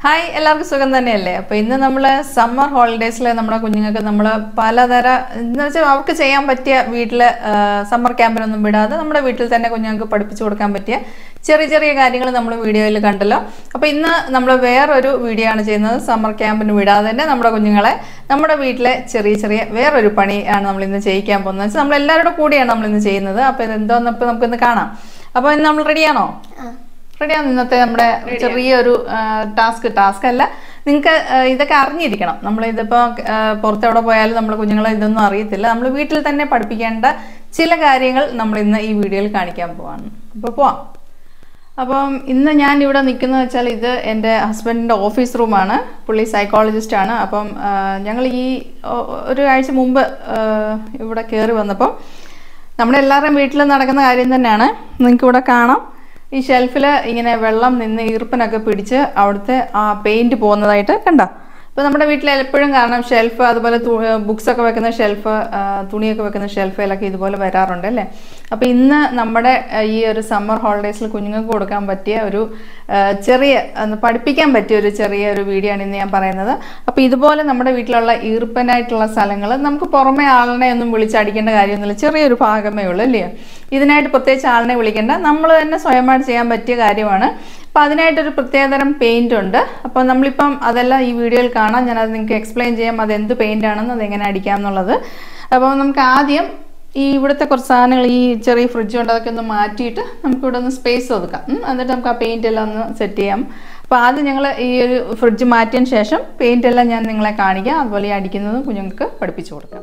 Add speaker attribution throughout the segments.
Speaker 1: Hi എല്ലാവർക്കും സുഖം തന്നെയല്ലേ അപ്പോൾ ഇന്ന് നമ്മൾ സമ്മർ ഹോളിഡേയ്സിൽ നമ്മുടെ കുഞ്ഞുങ്ങൾക്ക് നമ്മൾ പലതര എന്ന് വെച്ചാൽ അവർക്ക് ചെയ്യാൻ പറ്റിയ വീട്ടിൽ സമ്മർ ക്യാമ്പിനൊന്നും വിടാതെ നമ്മുടെ വീട്ടിൽ തന്നെ കുഞ്ഞുങ്ങൾക്ക് പഠിപ്പിച്ചു കൊടുക്കാൻ പറ്റിയ ചെറിയ ചെറിയ കാര്യങ്ങൾ നമ്മൾ വീഡിയോയിൽ കണ്ടല്ലോ അപ്പോൾ ഇന്ന് നമ്മൾ വേറൊരു വീഡിയോ ആണ് ചെയ്യുന്നത് സമ്മർ ക്യാമ്പിന് വിടാതെ തന്നെ നമ്മുടെ കുഞ്ഞുങ്ങളെ നമ്മുടെ വീട്ടിലെ ചെറിയ ചെറിയ വേറൊരു പണി ആണ് നമ്മൾ ഇന്ന് ചെയ്യിക്കാൻ പോകുന്നത് വെച്ചാൽ നമ്മൾ എല്ലാവരുടെ കൂടിയാണ് നമ്മൾ ഇന്ന് ചെയ്യുന്നത് അപ്പോൾ ഇത് എന്തോന്നപ്പോൾ നമുക്കിന്ന് കാണാം അപ്പോൾ ഇന്ന് നമ്മൾ റെഡിയാണോ റെഡിയാണ് ഇന്നത്തെ നമ്മുടെ ചെറിയൊരു ടാസ്ക് ടാസ്ക് അല്ല നിങ്ങൾക്ക് ഇതൊക്കെ അറിഞ്ഞിരിക്കണം നമ്മൾ ഇതിപ്പോൾ പുറത്തെവിടെ പോയാലും നമ്മൾ കുഞ്ഞുങ്ങളെ ഇതൊന്നും അറിയത്തില്ല നമ്മൾ വീട്ടിൽ തന്നെ പഠിപ്പിക്കേണ്ട ചില കാര്യങ്ങൾ നമ്മൾ ഇന്ന് ഈ വീഡിയോയിൽ കാണിക്കാൻ പോവാണ് അപ്പോൾ പോവാം അപ്പം ഇന്ന് ഞാൻ ഇവിടെ നിൽക്കുന്നത് വെച്ചാൽ ഇത് എൻ്റെ ഹസ്ബൻഡിൻ്റെ ഓഫീസ് റൂമാണ് പുള്ളി സൈക്കോളജിസ്റ്റ് ആണ് അപ്പം ഞങ്ങൾ ഈ ഒ- ഒരു ആഴ്ച മുമ്പ് ആ, ഇവിടെ കയറി വന്നപ്പം നമ്മുടെ എല്ലാവരുടെയും വീട്ടിൽ നടക്കുന്ന കാര്യം തന്നെയാണ് നിങ്ങൾക്ക് ഇവിടെ കാണാം ഈ ഷെൽഫിൽ ഇങ്ങനെ വെള്ളം നിന്ന് ഈർപ്പനൊക്കെ പിടിച്ച് അവിടുത്തെ ആ പെയിന്റ് പോകുന്നതായിട്ട് കണ്ട ഇപ്പോൾ നമ്മുടെ വീട്ടിൽ എപ്പോഴും കാണാം ഷെൽഫ് അതുപോലെ ബുക്സ് ഒക്കെ വെക്കുന്ന ഷെൽഫ് തുണിയൊക്കെ വെക്കുന്ന ഷെൽഫിലൊക്കെ ഇതുപോലെ വരാറുണ്ട് അല്ലേ അപ്പോൾ ഇന്ന് നമ്മുടെ ആ, ഈ ഒരു സമ്മർ ഹോളിഡേയ്സിൽ കുഞ്ഞുങ്ങൾക്ക് കൊടുക്കാൻ പറ്റിയ ഒരു ആ, ചെറിയ ഒന്ന് പഠിപ്പിക്കാൻ പറ്റിയ ഒരു ചെറിയ ഒരു വീഡിയോ ആണ് ഇന്ന് ഞാൻ പറയുന്നത് അപ്പോൾ ഇതുപോലെ നമ്മുടെ വീട്ടിലുള്ള ഈർപ്പനായിട്ടുള്ള സ്ഥലങ്ങൾ നമുക്ക് പുറമെ ആളിനെ ഒന്നും വിളിച്ചടിക്കേണ്ട കാര്യമൊന്നുമില്ല ചെറിയൊരു ഭാഗമേ ഉള്ളൂ അല്ലേ ഇതിനായിട്ട് പ്രത്യേകിച്ച് ആളിനെ വിളിക്കേണ്ട നമ്മൾ തന്നെ സ്വയമായിട്ട് ചെയ്യാൻ പറ്റിയ കാര്യമാണ് അപ്പോൾ അതിനായിട്ടൊരു പ്രത്യേകതരം പെയിന്റ് ഉണ്ട് അപ്പോൾ നമ്മളിപ്പം അതെല്ലാം ഈ വീഡിയോയിൽ കാണാം ഞാനത് നിങ്ങൾക്ക് എക്സ്പ്ലെയിൻ ചെയ്യാം അത് എന്ത് പെയിന്റ് ആണെന്ന് അത് എങ്ങനെ അടിക്കാം എന്നുള്ളത് അപ്പോൾ നമുക്ക് ആദ്യം ഈ ഇവിടുത്തെ കുറച്ച് സാധനങ്ങൾ ഈ ചെറിയ ഫ്രിഡ്ജ് ഉണ്ട് അതൊക്കെ ഒന്ന് മാറ്റിയിട്ട് നമുക്ക് ഇവിടെ ഒന്ന് സ്പേസ് ഒതുക്കാം ഉം. എന്നിട്ട് നമുക്ക് ആ പെയിന്റ് എല്ലാം ഒന്ന് സെറ്റ് ചെയ്യാം അപ്പോൾ ആദ്യം ഞങ്ങൾ ഈ ഒരു ഫ്രിഡ്ജ് മാറ്റിയതിന് ശേഷം പെയിന്റ് എല്ലാം ഞാൻ നിങ്ങളെ കാണിക്കാം അതുപോലെ ഈ അടിക്കുന്നതും കുഞ്ഞുങ്ങൾക്ക് പഠിപ്പിച്ചു കൊടുക്കാം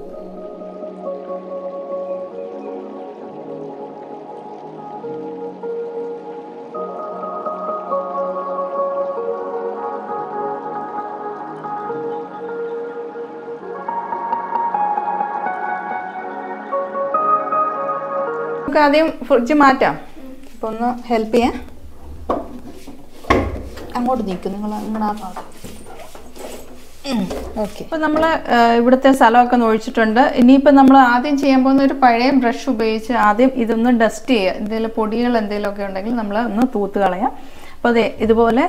Speaker 1: നമുക്ക് ആദ്യം ഫ്രിഡ്ജ് മാറ്റാം അപ്പോൾ ഒന്ന് ഹെൽപ്പ് ചെയ്യാം അങ്ങോട്ട് നിൽക്കും നിങ്ങൾ നിങ്ങളുടെ ആ ഭാഗം ഓക്കെ അപ്പോൾ നമ്മൾ ഇവിടുത്തെ സ്ഥലമൊക്കെ ഒന്ന് ഒഴിച്ചിട്ടുണ്ട് ഇനിയിപ്പോൾ നമ്മൾ ആദ്യം ചെയ്യാൻ പോകുന്ന ഒരു പഴയ ബ്രഷ് ഉപയോഗിച്ച് ആദ്യം ഇതൊന്ന് ഡസ്റ്റ് ചെയ്യുക എന്തെങ്കിലും പൊടികൾ എന്തെങ്കിലുമൊക്കെ ഉണ്ടെങ്കിൽ നമ്മൾ ഒന്ന് തൂത്ത് കളയാം അപ്പോൾ അതെ ഇതുപോലെ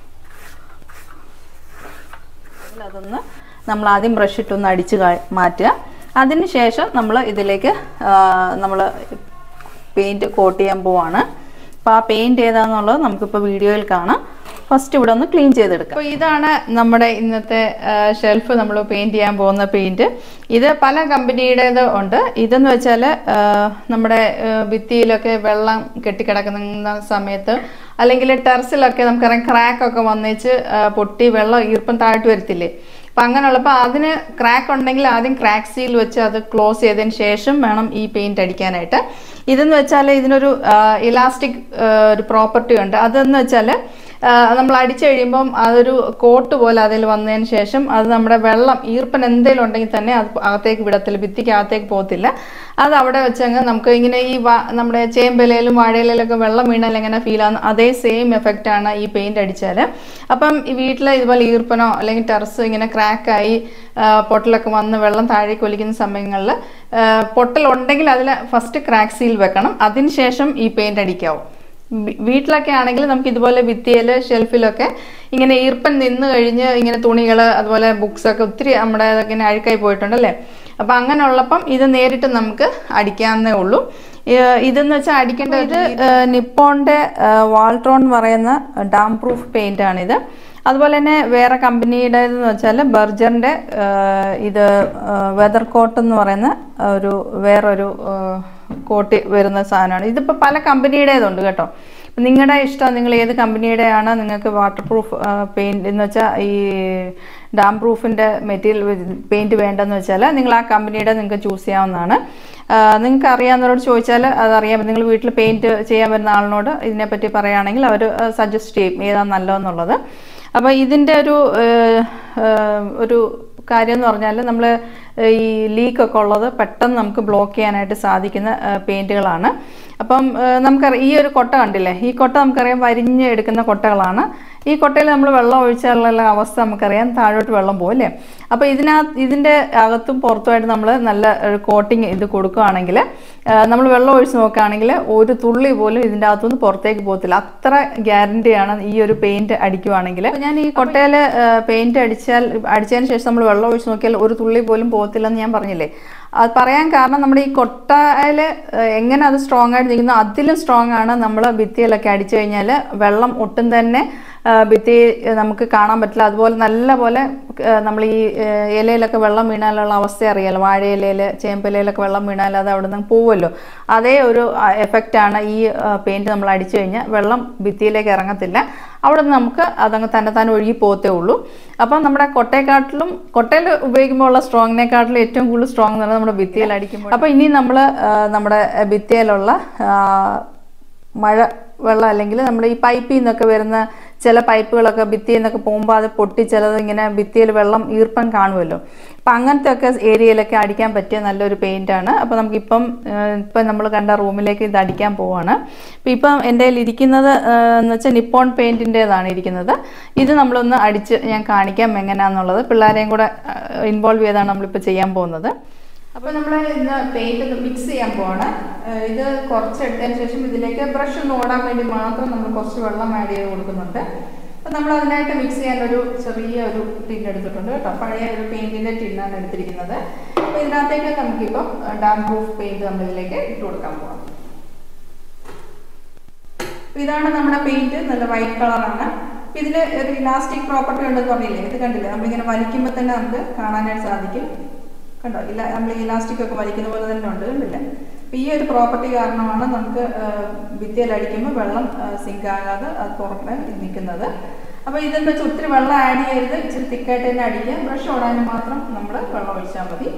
Speaker 1: അതൊന്ന് നമ്മൾ ആദ്യം ബ്രഷ് ഇട്ടൊന്ന് അടിച്ച് കാ- മാറ്റുക അതിന് ശേഷം നമ്മൾ ഇതിലേക്ക് നമ്മൾ പെയിൻറ്റ് കോട്ട് ചെയ്യാൻ പോവാണ് അപ്പോൾ ആ പെയിൻറ്റ് ഏതാണെന്നുള്ളത് നമുക്കിപ്പോൾ വീഡിയോയിൽ കാണാം ഫസ്റ്റ് ഇവിടെ ഒന്ന് ക്ലീൻ ചെയ്തെടുക്കാം അപ്പോൾ ഇതാണ് നമ്മുടെ ഇന്നത്തെ ഷെൽഫ് നമ്മൾ പെയിൻറ്റ് ചെയ്യാൻ പോകുന്ന പെയിൻറ്റ് ഇത് പല കമ്പനിയുടേത് ഉണ്ട് ഇതെന്ന് വെച്ചാൽ നമ്മുടെ ആ, ഭിത്തിയിലൊക്കെ വെള്ളം കെട്ടിക്കിടക്കുന്ന സമയത്ത് അല്ലെങ്കിൽ ടെറസിലൊക്കെ നമുക്കറിയാം ക്രാക്കൊക്കെ വന്നേച്ച് ആ, പൊട്ടി വെള്ളം ഈർപ്പം താഴ്ത്തി വരത്തില്ലേ അപ്പം അങ്ങനെയുള്ളപ്പോൾ അതിന് ക്രാക്ക് ഉണ്ടെങ്കിൽ ആദ്യം ക്രാക്ക് സീൽ വെച്ച് അത് ക്ലോസ് ചെയ്തതിന് ശേഷം വേണം ഈ പെയിന്റ് അടിക്കാനായിട്ട് ഇതെന്ന് വെച്ചാൽ ഇതിനൊരു ഇലാസ്റ്റിക് ഒരു പ്രോപ്പർട്ടി ഉണ്ട് അതെന്ന് വെച്ചാൽ നമ്മൾ അടിച്ചു കഴിയുമ്പം അതൊരു കോട്ട് പോലെ അതിൽ വന്നതിന് ശേഷം അത് നമ്മുടെ വെള്ളം ഈർപ്പൻ എന്തെങ്കിലും ഉണ്ടെങ്കിൽ തന്നെ അത് അകത്തേക്ക് വിടത്തില്ല ഭിത്തിക്ക് അകത്തേക്ക് പോകത്തില്ല അത് അവിടെ വെച്ചങ്ങ് നമുക്ക് ഇങ്ങനെ ഈ വാ- നമ്മുടെ ചേമ്പലയിലും വാഴയിലൊക്കെ വെള്ളം വീണാൽ എങ്ങനെ ഫീൽ ആകുന്നു അതേ സെയിം എഫക്റ്റ് ആണ് ഈ പെയിന്റ് അടിച്ചാൽ അപ്പം ഈ വീട്ടിൽ ഇതുപോലെ ഈർപ്പനോ അല്ലെങ്കിൽ ടെറസ് ഇങ്ങനെ ക്രാക്കായി പൊട്ടലൊക്കെ വന്ന് വെള്ളം താഴേക്ക് ഒലിക്കുന്ന സമയങ്ങളിൽ പൊട്ടൽ ഉണ്ടെങ്കിൽ അതിൽ ഫസ്റ്റ് ക്രാക്ക് സീൽ വെക്കണം അതിനുശേഷം ഈ പെയിന്റ് അടിക്കാവും വി- വീട്ടിലൊക്കെ ആണെങ്കിൽ നമുക്ക് ഇതുപോലെ ഭിത്തിയിൽ ഷെൽഫിലൊക്കെ ഇങ്ങനെ ഈർപ്പൻ നിന്ന് കഴിഞ്ഞ് ഇങ്ങനെ തുണികൾ അതുപോലെ ബുക്സ് ഒക്കെ ഒത്തിരി നമ്മുടെ ഇങ്ങനെ അഴുക്കായി പോയിട്ടുണ്ടല്ലേ അപ്പം അങ്ങനെ ഉള്ളപ്പം ഇത് നേരിട്ട് നമുക്ക് അടിക്കാവുന്നേ ഉള്ളൂ ഏഹ് ഇതെന്ന് വെച്ചാൽ അടിക്കേണ്ട ഇത് നിപ്പോണിന്റെ വാൾട്രോൺ എന്ന് പറയുന്ന ഡാം പ്രൂഫ് പെയിന്റ് ആണിത് അതുപോലെ തന്നെ വേറെ കമ്പനിയുടേതെന്ന് വെച്ചാൽ ബർജറിന്റെ ഏഹ് ഇത് വെതർ കോട്ട് എന്ന് പറയുന്ന ഒരു വേറൊരു ഏഹ് കോട്ടി വരുന്ന സാധനമാണ് ഇതിപ്പോൾ പല കമ്പനിയുടേതുണ്ട് കേട്ടോ നിങ്ങളുടെ ഇഷ്ടം നിങ്ങൾ ഏത് കമ്പനിയുടെയാണ് നിങ്ങൾക്ക് വാട്ടർ പ്രൂഫ് പെയിന്റ് എന്ന് വെച്ചാൽ ഈ ഡാം പ്രൂഫിൻ്റെ മെറ്റീരിയൽ പെയിന്റ് വേണ്ടെന്ന് വെച്ചാൽ നിങ്ങൾ ആ കമ്പനിയുടെ നിങ്ങൾക്ക് ചൂസ് ചെയ്യാവുന്നതാണ് നിങ്ങൾക്ക് അറിയാവുന്നവരോട് ചോദിച്ചാൽ അതറിയാം നിങ്ങൾ വീട്ടിൽ പെയിന്റ് ചെയ്യാൻ വരുന്ന ആളിനോട് ഇതിനെപ്പറ്റി പറയുകയാണെങ്കിൽ അവർ സജസ്റ്റ് ചെയ്യും ഏതാണ് നല്ലതെന്നുള്ളത് അപ്പോൾ ഇതിൻ്റെ ഒരു ഏഹ്, ഏഹ്, ഒരു കാര്യം എന്ന് പറഞ്ഞാൽ നമ്മൾ ഈ ലീക്കൊക്കെ ഉള്ളത് പെട്ടെന്ന് നമുക്ക് ബ്ലോക്ക് ചെയ്യാനായിട്ട് സാധിക്കുന്ന പെയിൻറ്റുകളാണ് അപ്പം ഏഹ്, നമുക്കറിയാം ഈ ഒരു കൊട്ട കണ്ടില്ലേ ഈ കൊട്ട നമുക്കറിയാം വരിഞ്ഞ് എടുക്കുന്ന കൊട്ടകളാണ് ഈ കൊട്ടയിൽ നമ്മൾ വെള്ളം ഒഴിച്ചാലുള്ള അവസ്ഥ നമുക്കറിയാം താഴോട്ട് വെള്ളം പോകും അല്ലേ അപ്പോൾ ഇതിനകത്ത് ഇതിൻ്റെ അകത്തും പുറത്തുമായിട്ട് നമ്മൾ നല്ല കോട്ടിങ് ഇത് കൊടുക്കുകയാണെങ്കിൽ നമ്മൾ വെള്ളം ഒഴിച്ച് നോക്കുകയാണെങ്കിൽ ഒരു തുള്ളി പോലും ഇതിൻ്റെ അകത്തുനിന്ന് പുറത്തേക്ക് പോകത്തില്ല അത്ര ഗ്യാരണ്ടിയാണ് ഈ ഒരു പെയിന്റ് അടിക്കുവാണെങ്കിൽ അപ്പോൾ ഞാൻ ഈ കൊട്ടയിൽ പെയിന്റ് അടിച്ചാൽ അടിച്ചതിന് ശേഷം നമ്മൾ വെള്ളം ഒഴിച്ച് നോക്കിയാൽ ഒരു തുള്ളി പോലും പോകത്തില്ലെന്ന് ഞാൻ പറഞ്ഞില്ലേ അത് പറയാൻ കാരണം നമ്മുടെ ഈ കൊട്ടയിൽ എങ്ങനെ അത് സ്ട്രോങ് ആയിട്ട് നിൽക്കുന്നു അതിലും സ്ട്രോങ് ആണ് നമ്മൾ ഭിത്തിയിലൊക്കെ അടിച്ചു കഴിഞ്ഞാൽ വെള്ളം ഒട്ടും തന്നെ ആ, ഭിത്തി ആ, നമുക്ക് കാണാൻ പറ്റില്ല അതുപോലെ നല്ല പോലെ നമ്മൾ ഈ ആ, ഇലയിലൊക്കെ വെള്ളം വീണാലുള്ള അവസ്ഥ അറിയാലോ വാഴയിലയിൽ ചേമ്പിലയിലൊക്കെ വെള്ളം വീണാൽ അത് അവിടെ നിന്ന് പോവുമല്ലോ അതേ ഒരു എഫക്റ്റാണ് ഈ പെയിൻറ്റ് നമ്മൾ അടിച്ചു കഴിഞ്ഞാൽ വെള്ളം ഭിത്തിയിലേക്ക് ഇറങ്ങത്തില്ല അവിടെ നിന്ന് നമുക്ക് അതങ്ങ് തന്നെത്താൻ ഒഴുകി പോകത്തേ ഉള്ളൂ അപ്പം നമ്മുടെ കൊട്ടയെക്കാട്ടിലും കൊട്ടയിൽ ഉപയോഗിക്കുമ്പോൾ ഉള്ള സ്ട്രോങ്ങിനെക്കാട്ടിലും ഏറ്റവും കൂടുതൽ സ്ട്രോങ് എന്ന് പറയുന്നത് നമ്മുടെ ഭിത്തിയിൽ അടിക്കുമ്പോൾ അപ്പോൾ ഇനി നമ്മൾ നമ്മുടെ ഭിത്തിയിലുള്ള ആ, മഴ വെള്ളം അല്ലെങ്കിൽ നമ്മുടെ ഈ പൈപ്പിൽ നിന്നൊക്കെ വരുന്ന ചില പൈപ്പുകളൊക്കെ ഭിത്തിയിൽ നിന്നൊക്കെ പോകുമ്പോൾ അത് പൊട്ടി ചിലത് ഇങ്ങനെ ഭിത്തിയിൽ വെള്ളം ഈർപ്പം കാണുമല്ലോ അപ്പം അങ്ങനത്തെ ഒക്കെ ഏരിയയിലൊക്കെ അടിക്കാൻ പറ്റിയ നല്ലൊരു പെയിൻ്റാണ് അപ്പോൾ നമുക്കിപ്പം ഏഹ്, ഇപ്പം നമ്മൾ കണ്ട റൂമിലേക്ക് ഇത് അടിക്കാൻ പോവാണ് അപ്പം ഇപ്പം എൻ്റെ കയ്യിൽ ഇരിക്കുന്നത് ഏഹ്, എന്ന് വെച്ചാൽ നിപ്പോൺ പെയിൻറ്റിൻ്റേതാണ് ഇരിക്കുന്നത് ഇത് നമ്മളൊന്ന് അടിച്ച് ഞാൻ കാണിക്കാം എങ്ങനെയാണെന്നുള്ളത് പിള്ളേരെയും കൂടെ ഇൻവോൾവ് ചെയ്താണ് നമ്മളിപ്പോൾ ചെയ്യാൻ പോകുന്നത് അപ്പോൾ നമ്മൾ ഇന്ന് പെയിന്റ് ഒന്ന് മിക്സ് ചെയ്യാൻ പോവാണ് ഏഹ് ഇത് കുറച്ച് എടുത്തതിന് ശേഷം ഇതിലേക്ക് ബ്രഷ് ഒന്ന് ഓടാൻ വേണ്ടി മാത്രം നമ്മൾ കുറച്ച് വെള്ളം ആഡ് ചെയ്ത് കൊടുക്കുന്നുണ്ട് അപ്പം നമ്മൾ അതിനായിട്ട് മിക്സ് ചെയ്യാൻ ഒരു ചെറിയ ഒരു ടിൻ എടുത്തിട്ടുണ്ട് കേട്ടോ പഴയ ഒരു പെയിന്റിന്റെ ടിന്നാണ് എടുത്തിരിക്കുന്നത് അപ്പോൾ ഇതിനകത്തേക്ക് നമുക്കിപ്പം ഡാം പ്രൂഫ് പെയിന്റ് നമ്മൾ ഇതിലേക്ക് ഇട്ട് കൊടുക്കാൻ പോവാം അപ്പോൾ ഇതാണ് നമ്മുടെ പെയിന്റ് നല്ല വൈറ്റ് കളറാണ് ഇതിൽ ഒരു ഇലാസ്റ്റിക് പ്രോപ്പർട്ടി ഉണ്ടെന്ന് പറഞ്ഞില്ലേ ഇത് കണ്ടില്ലേ നമ്മളിങ്ങനെ വലിക്കുമ്പോൾ തന്നെ നമുക്ക് കാണാനായിട്ട് സാധിക്കും കണ്ടോ ഇല്ല നമ്മൾ ഇലാസ്റ്റിക് ഒക്കെ വലിക്കുന്ന പോലെ തന്നെ ഉണ്ട് കണ്ടില്ല അപ്പൊ ഈ ഒരു പ്രോപ്പർട്ടി കാരണമാണ് നമുക്ക് ഭിത്തിയിൽ അടിക്കുമ്പോൾ വെള്ളം സിങ്ക് ആകാതെ അത് പുറമെ നിൽക്കുന്നത് അപ്പോൾ ഇതെന്ന് വെച്ചാൽ ഒത്തിരി വെള്ളം ആഡ് ചെയ്യരുത് ഇച്ചിരി തിക്കായിട്ട് തന്നെ അടിക്കുക ബ്രഷ് ഓടാനും മാത്രം നമ്മൾ വെള്ളം ഒഴിച്ചാൽ മതി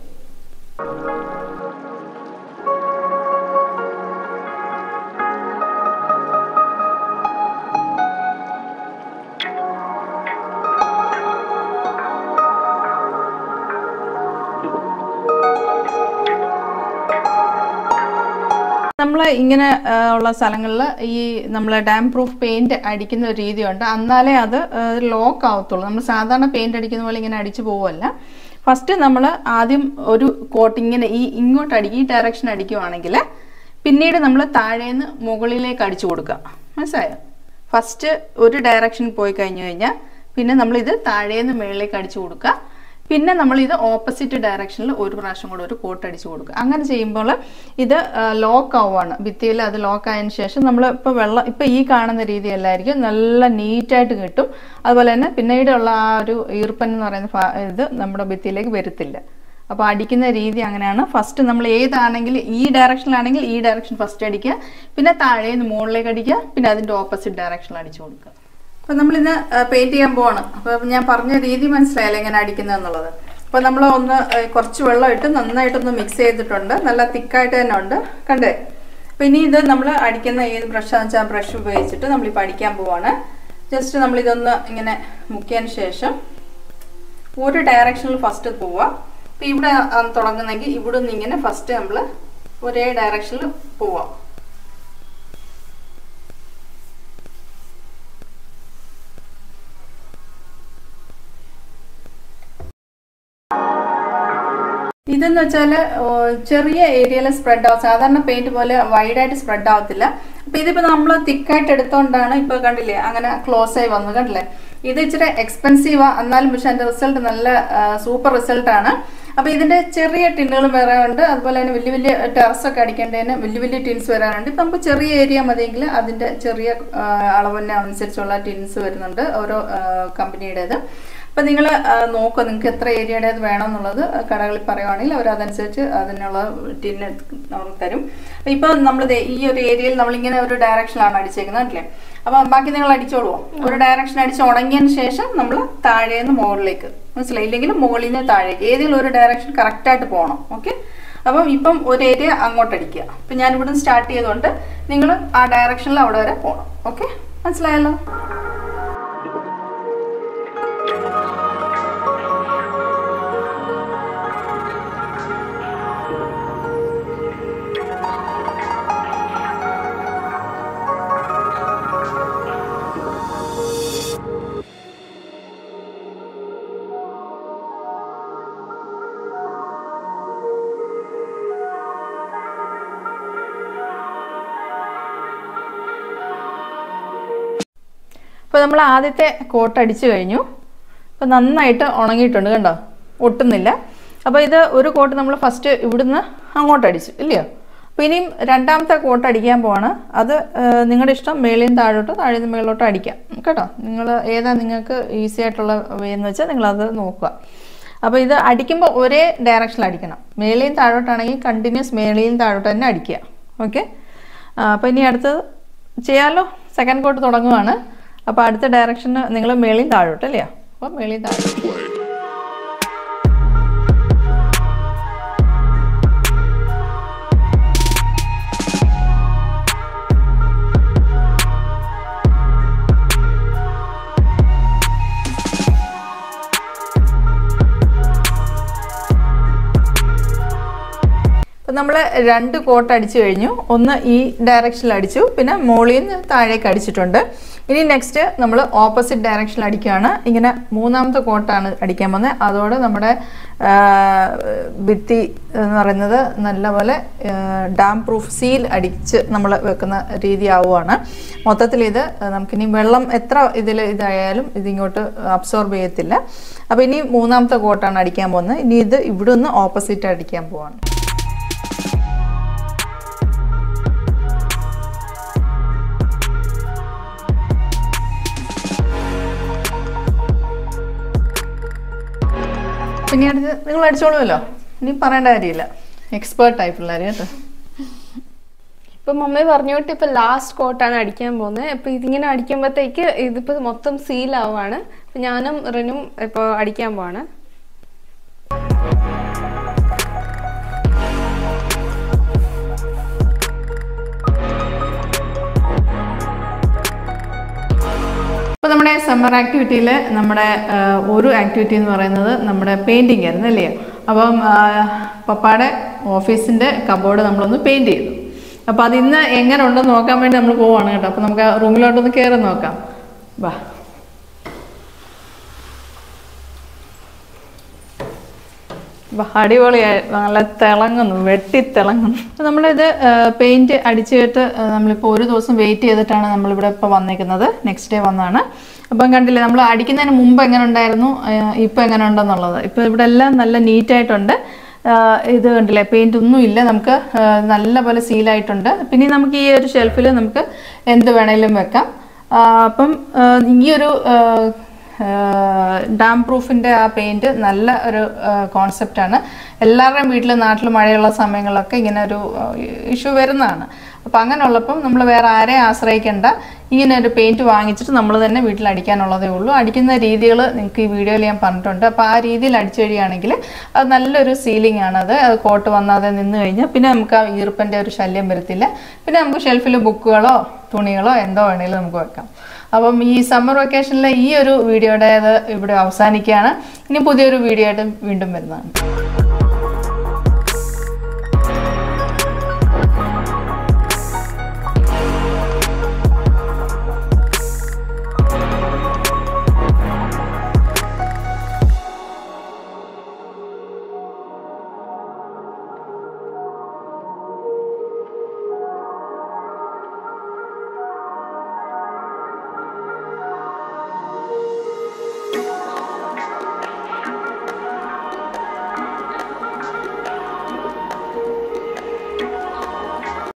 Speaker 1: നമ്മൾ ഇങ്ങനെ ആ, ഉള്ള സ്ഥലങ്ങളിൽ ഈ നമ്മൾ ഡാം പ്രൂഫ് പെയിന്റ് അടിക്കുന്ന ഒരു രീതിയുണ്ട് എന്നാലേ അത് ലോക്ക് ആവത്തുള്ളൂ നമ്മൾ സാധാരണ പെയിന്റ് അടിക്കുന്ന പോലെ ഇങ്ങനെ അടിച്ചു പോവല്ല ഫസ്റ്റ് നമ്മൾ ആദ്യം ഒരു കോട്ടിങ്ങിന് ഈ ഇങ്ങോട്ട് അടി ഈ ഡയറക്ഷൻ അടിക്കുവാണെങ്കിൽ പിന്നീട് നമ്മൾ താഴേന്ന് മുകളിലേക്ക് അടിച്ചു കൊടുക്കുക മനസ്സിലായോ ഫസ്റ്റ് ഒരു ഡയറക്ഷൻ പോയി കഴിഞ്ഞു കഴിഞ്ഞാൽ പിന്നെ നമ്മൾ ഇത് താഴേന്ന് മുകളിലേക്ക് അടിച്ചു കൊടുക്കുക പിന്നെ നമ്മൾ ഇത് ഓപ്പോസിറ്റ് ഡയറക്ഷനിൽ ഒരു പ്രാവശ്യം കൂടെ ഒരു കോട്ട് അടിച്ചു കൊടുക്കുക അങ്ങനെ ചെയ്യുമ്പോൾ ഇത് ലോക്ക് ആവുകയാണ് ഭിത്തിയിൽ അത് ലോക്ക് ആയതിനു ശേഷം നമ്മൾ ഇപ്പോൾ വെള്ളം ഇപ്പോൾ ഈ കാണുന്ന രീതിയല്ലായിരിക്കും നല്ല നീറ്റായിട്ട് കിട്ടും അതുപോലെ തന്നെ പിന്നീടുള്ള ആ ഒരു ഈർപ്പൻ എന്ന് പറയുന്ന ഭാ- ഇത് നമ്മുടെ ഭിത്തിയിലേക്ക് വരത്തില്ല അപ്പോൾ അടിക്കുന്ന രീതി അങ്ങനെയാണ് ഫസ്റ്റ് നമ്മൾ ഏതാണെങ്കിൽ ഈ ഡയറക്ഷനിലാണെങ്കിൽ ഈ ഡയറക്ഷൻ ഫസ്റ്റ് അടിക്കുക പിന്നെ താഴേന്ന് മുകളിലേക്ക് അടിക്കുക പിന്നെ അതിൻ്റെ ഓപ്പോസിറ്റ് ഡയറക്ഷനിൽ അടിച്ചു കൊടുക്കുക അപ്പോൾ നമ്മളിന്ന് പെയിന്റ് ചെയ്യാൻ പോവാണ് അപ്പോൾ ഞാൻ പറഞ്ഞ രീതി മനസ്സിലായല്ലോ എങ്ങനെ അടിക്കുന്നത് എന്നുള്ളത് അപ്പോൾ നമ്മൾ ഒന്ന് ഏഹ്, കുറച്ച് വെള്ളം ഇട്ട് നന്നായിട്ടൊന്ന് മിക്സ് ചെയ്തിട്ടുണ്ട് നല്ല തിക്കായിട്ട് തന്നെ ഉണ്ട് കണ്ടേ അപ്പോൾ ഇനി ഇത് നമ്മൾ അടിക്കുന്ന ഏത് ബ്രഷാന്ന് വെച്ചാൽ ബ്രഷ് ഉപയോഗിച്ചിട്ട് നമ്മളിപ്പോൾ അടിക്കാൻ പോവാണ് ജസ്റ്റ് നമ്മളിതൊന്ന് ഇങ്ങനെ മുക്കിയതിന് ശേഷം ഒരു ഡയറക്ഷനിൽ ഫസ്റ്റ് പോവുക അപ്പോൾ ഇവിടെ ആണ് തുടങ്ങുന്നെങ്കിൽ ഇവിടെ നിന്ന് ഇങ്ങനെ ഫസ്റ്റ് നമ്മൾ ഒരേ ഡയറക്ഷനിൽ പോവാം ഇതെന്ന് വെച്ചാൽ ചെറിയ ഏരിയയിൽ സ്പ്രെഡ് ആവും സാധാരണ പെയിന്റ് പോലെ വൈഡായിട്ട് സ്പ്രെഡ് ആവത്തില്ല അപ്പൊ ഇതിപ്പോ നമ്മൾ തിക്കായിട്ട് എടുത്തോണ്ടാണ് ഇപ്പൊ കണ്ടില്ലേ അങ്ങനെ ക്ലോസ് ആയി വന്നു കണ്ടില്ലേ ഇത് ഇച്ചിരി എക്സ്പെൻസീവാ എന്നാലും പക്ഷെ അതിന്റെ റിസൾട്ട് നല്ല സൂപ്പർ റിസൾട്ട് ആണ് അപ്പൊ ഇതിന്റെ ചെറിയ ടിന്നുകളും വരാറുണ്ട് അതുപോലെ തന്നെ വലിയ വലിയ ടെറസ് ഒക്കെ അടിക്കേണ്ടതിന് വലിയ വലിയ ടിൻസ് വരാറുണ്ട് ഇപ്പൊ നമുക്ക് ചെറിയ ഏരിയ മതിയെങ്കിൽ അതിന്റെ ചെറിയ ആ, അളവിന് അനുസരിച്ചുള്ള ടിൻസ് വരുന്നുണ്ട് ഓരോ കമ്പനിയുടേത് അപ്പം നിങ്ങൾ നോക്കുക നിങ്ങൾക്ക് എത്ര ഏരിയയുടേത് വേണമെന്നുള്ളത് കടകളിൽ പറയുവാണെങ്കിൽ അവർ അതനുസരിച്ച് അതിനുള്ള ടിന്ന് നമുക്ക് തരും ഇപ്പം നമ്മൾ ഈ ഒരു ഏരിയയിൽ നമ്മളിങ്ങനെ ഒരു ഡയറക്ഷനിലാണ് അടിച്ചേക്കുന്നത് അല്ലേ അപ്പം ബാക്കി നിങ്ങൾ അടിച്ചോളുവോ ഒരു ഡയറക്ഷൻ അടിച്ച് ഉണങ്ങിയതിന് ശേഷം നമ്മൾ താഴേന്ന് മുകളിലേക്ക് മനസ്സിലായി ഇല്ലെങ്കിൽ മുകളിൽ നിന്ന് താഴേക്ക് ഏതെങ്കിലും ഒരു ഡയറക്ഷൻ കറക്റ്റായിട്ട് പോകണം ഓക്കെ അപ്പം ഇപ്പം ഒരു ഏരിയ അങ്ങോട്ട് അടിക്കുക അപ്പം ഞാൻ ഇവിടുന്ന് സ്റ്റാർട്ട് ചെയ്തുകൊണ്ട് നിങ്ങൾ ആ ഡയറക്ഷനിൽ അവിടെ വരെ പോകണം ഓക്കെ മനസ്സിലായല്ലോ അപ്പോൾ നമ്മൾ ആദ്യത്തെ കോട്ട് അടിച്ചു കഴിഞ്ഞു അപ്പോൾ നന്നായിട്ട് ഉണങ്ങിയിട്ടുണ്ട് കണ്ടോ ഒട്ടുന്നില്ല അപ്പോൾ ഇത് ഒരു കോട്ട് നമ്മൾ ഫസ്റ്റ് ഇവിടുന്ന് അങ്ങോട്ട് അടിച്ചു ഇല്ലയോ അപ്പോൾ ഇനിയും രണ്ടാമത്തെ കോട്ട് അടിക്കാൻ പോവാണ് അത് ഏഹ്, നിങ്ങളുടെ ഇഷ്ടം മേളിൽ നിന്ന് താഴോട്ടോ താഴെ നിന്ന് മേളിലോട്ടോ അടിക്കാം കേട്ടോ നിങ്ങൾ ഏതാ നിങ്ങൾക്ക് ഈസി ആയിട്ടുള്ള വേ എന്ന് വെച്ചാൽ നിങ്ങളത് നോക്കുക അപ്പോൾ ഇത് അടിക്കുമ്പോൾ ഒരേ ഡയറക്ഷനിൽ അടിക്കണം മേളിൽ നിന്ന് താഴോട്ടാണെങ്കിൽ കണ്ടിന്യൂസ് മേളിൽ നിന്ന് താഴോട്ട് തന്നെ അടിക്കുക ഓക്കെ അപ്പോൾ ഇനി അടുത്തത് ചെയ്യാമല്ലോ സെക്കൻഡ് കോട്ട് തുടങ്ങുവാണ് അപ്പോൾ അടുത്ത ഡയറക്ഷന് നിങ്ങൾ മേളിൽ നിന്ന് താഴോട്ട് അല്ലയോ അപ്പോൾ മേളിൽ നിന്ന് താഴോട്ട് അപ്പം നമ്മൾ രണ്ട് കോട്ട് അടിച്ചു കഴിഞ്ഞു ഒന്ന് ഈ ഡയറക്ഷനിൽ അടിച്ചു പിന്നെ മുകളിൽ നിന്ന് താഴേക്ക് അടിച്ചിട്ടുണ്ട് ഇനി നെക്സ്റ്റ് നമ്മൾ ഓപ്പോസിറ്റ് ഡയറക്ഷനിൽ അടിക്കുകയാണ് ഇങ്ങനെ മൂന്നാമത്തെ കോട്ടാണ് അടിക്കാൻ പോകുന്നത് അതോടെ നമ്മുടെ ആ, ഭിത്തി എന്ന് പറയുന്നത് നല്ലപോലെ ഡാം പ്രൂഫ് സീൽ അടിച്ച് നമ്മൾ വെക്കുന്ന രീതി ആവുകയാണ് മൊത്തത്തിൽ ഇത് നമുക്കിനി വെള്ളം എത്ര ഇതിൽ ഇതായാലും ഇതിങ്ങോട്ട് അബ്സോർബ് ചെയ്യത്തില്ല അപ്പോൾ ഇനി മൂന്നാമത്തെ കോട്ടാണ് അടിക്കാൻ പോകുന്നത് ഇനി ഇത് ഇവിടെ നിന്ന് ഓപ്പോസിറ്റ് അടിക്കാൻ പോവാണ് പിന്നെ അടുത്ത് നിങ്ങൾ അടിച്ചോളുമല്ലോ ഇനി പറയേണ്ട കാര്യമില്ല എക്സ്പേർട്ട് ആയി പിള്ളേർ കേട്ടോ
Speaker 2: ഇപ്പൊ മമ്മി പറഞ്ഞോട്ട് ഇപ്പൊ ലാസ്റ്റ് കോട്ടാണ് അടിക്കാൻ പോകുന്നത് അപ്പൊ ഇതിങ്ങനെ അടിക്കുമ്പോഴത്തേക്ക് ഇതിപ്പോ മൊത്തം സീൽ ആവുകയാണ് അപ്പൊ ഞാനും റിനും ഇപ്പൊ അടിക്കാൻ പോവാണ്
Speaker 1: അപ്പോൾ നമ്മുടെ സമ്മർ ആക്ടിവിറ്റിയിൽ നമ്മുടെ ആ, ഒരു ആക്ടിവിറ്റി എന്ന് പറയുന്നത് നമ്മുടെ പെയിൻറ്റിങ് ആയിരുന്നു അല്ലേ അപ്പം ആ, പപ്പായുടെ ഓഫീസിൻ്റെ കബോർഡ് നമ്മളൊന്ന് പെയിൻറ് ചെയ്തു അപ്പോൾ അത് ഇന്ന് എങ്ങനെ ഉണ്ടെന്ന് നോക്കാൻ വേണ്ടി നമ്മൾ പോവാണ് കേട്ടോ അപ്പോൾ നമുക്ക് ആ റൂമിലോട്ടൊന്ന് കയറി നോക്കാം വാ വാ, അടിപൊളിയായി നല്ല തിളങ്ങുന്നു വെട്ടി തിളങ്ങുന്നു അപ്പോൾ നമ്മളിത് പെയിന്റ് അടിച്ചിട്ട് നമ്മളിപ്പോൾ ഒരു ദിവസം വെയിറ്റ് ചെയ്തിട്ടാണ് നമ്മളിവിടെ ഇപ്പോൾ വന്നേക്കുന്നത് നെക്സ്റ്റ് ഡേ വന്നാണ് അപ്പം കണ്ടില്ലേ നമ്മൾ അടിക്കുന്നതിന് മുമ്പ് എങ്ങനെ ഉണ്ടായിരുന്നു ഇപ്പം എങ്ങനെ ഉണ്ടെന്നുള്ളത് ഇപ്പോൾ ഇവിടെ എല്ലാം നല്ല നീറ്റായിട്ടുണ്ട് ഇത് കണ്ടില്ലേ പെയിന്റ് ഒന്നും ഇല്ല നമുക്ക് ആ, നല്ല പോലെ സീലായിട്ടുണ്ട് പിന്നെ നമുക്ക് ഈ ഒരു ഷെൽഫിൽ നമുക്ക് എന്ത് വേണേലും വെക്കാം ആ, അപ്പം ആ, ഈ ഒരു ആ, ഡാം പ്രൂഫിൻ്റെ ആ പെയിൻറ് നല്ല ഒരു കോൺസെപ്റ്റാണ് എല്ലാവരുടെയും വീട്ടിൽ നാട്ടിൽ മഴയുള്ള സമയങ്ങളിലൊക്കെ ഇങ്ങനെ ഒരു ഇഷ്യൂ വരുന്നതാണ് അപ്പം അങ്ങനെയുള്ളപ്പം നമ്മൾ വേറെ ആരെയും ആശ്രയിക്കേണ്ട ഇങ്ങനെ ഒരു പെയിൻറ് വാങ്ങിച്ചിട്ട് നമ്മൾ തന്നെ വീട്ടിൽ അടിക്കാനുള്ളതേ ഉള്ളൂ അടിക്കുന്ന രീതികൾ നിങ്ങൾക്ക് ഈ വീഡിയോയിൽ ഞാൻ പറഞ്ഞിട്ടുണ്ട് അപ്പോൾ ആ രീതിയിൽ അടിച്ചു കഴിയുകയാണെങ്കിൽ അത് നല്ലൊരു സീലിംഗ് ആണത് അത് കോട്ട് വന്നാതെ നിന്ന് കഴിഞ്ഞാൽ പിന്നെ നമുക്ക് ആ ഈർപ്പൻ്റെ ഒരു ശല്യം വരത്തില്ല പിന്നെ നമുക്ക് ഷെൽഫിൽ ബുക്കുകളോ തുണികളോ എന്തോ വേണമെങ്കിലും നമുക്ക് വെക്കാം അപ്പം ഈ സമ്മർ വെക്കേഷനിലെ ഈ ഒരു വീഡിയോയുടെ ഇവിടെ അവസാനിക്കുകയാണ് ഇനി പുതിയൊരു വീഡിയോ ആയിട്ട് വീണ്ടും വരുന്നതാണ്